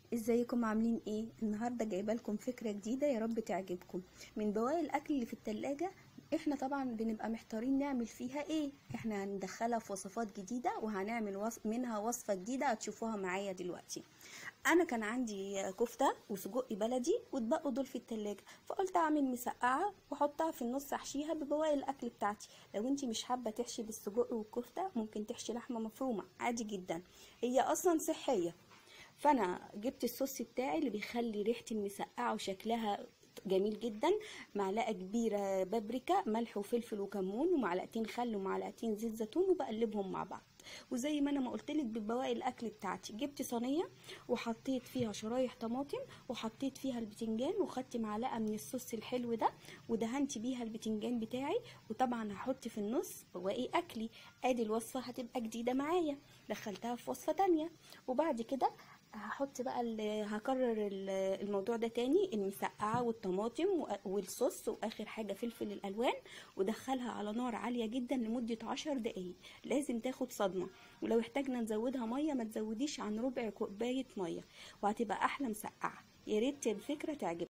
ازيكم عاملين ايه النهارده جايبه لكم فكره جديده يا رب تعجبكم من بواقي الاكل اللي في التلاجة احنا طبعا بنبقى محتارين نعمل فيها ايه احنا هندخلها في وصفات جديده وهنعمل وص... منها وصفه جديده هتشوفوها معايا دلوقتي انا كان عندي كفته وسجق بلدي واتبقوا دول في التلاجة فقلت اعمل مسقعه واحطها في النص احشيها ببواقي الاكل بتاعتي لو انتي مش حابه تحشي بالسجق والكفته ممكن تحشي لحمه مفرومه عادي جدا هي اصلا صحيه فانا جبت الصوص بتاعي اللي بيخلي ريحه المسقعه وشكلها جميل جدا معلقه كبيره بابريكا ملح وفلفل وكمون ومعلقتين خل ومعلقتين زيت زيتون وبقلبهم مع بعض وزي ما انا ما قلت لك ببواقي الاكل بتاعتي جبت صينيه وحطيت فيها شرايح طماطم وحطيت فيها البتنجان وخدت معلقه من الصوص الحلو ده ودهنت بيها البتنجان بتاعي وطبعا هحط في النص بواقي اكلي ادي الوصفه هتبقى جديده معايا دخلتها في وصفه تانية وبعد كده هحط بقى هكرر الموضوع ده تاني المسقعه والطماطم والصوص واخر حاجه فلفل الالوان ودخلها على نار عاليه جدا لمده عشر دقايق لازم تاخد صدمه ولو احتاجنا نزودها ميه ما تزوديش عن ربع كوبايه ميه وهتبقى احلى مسقعه يا ريت الفكره تعجبك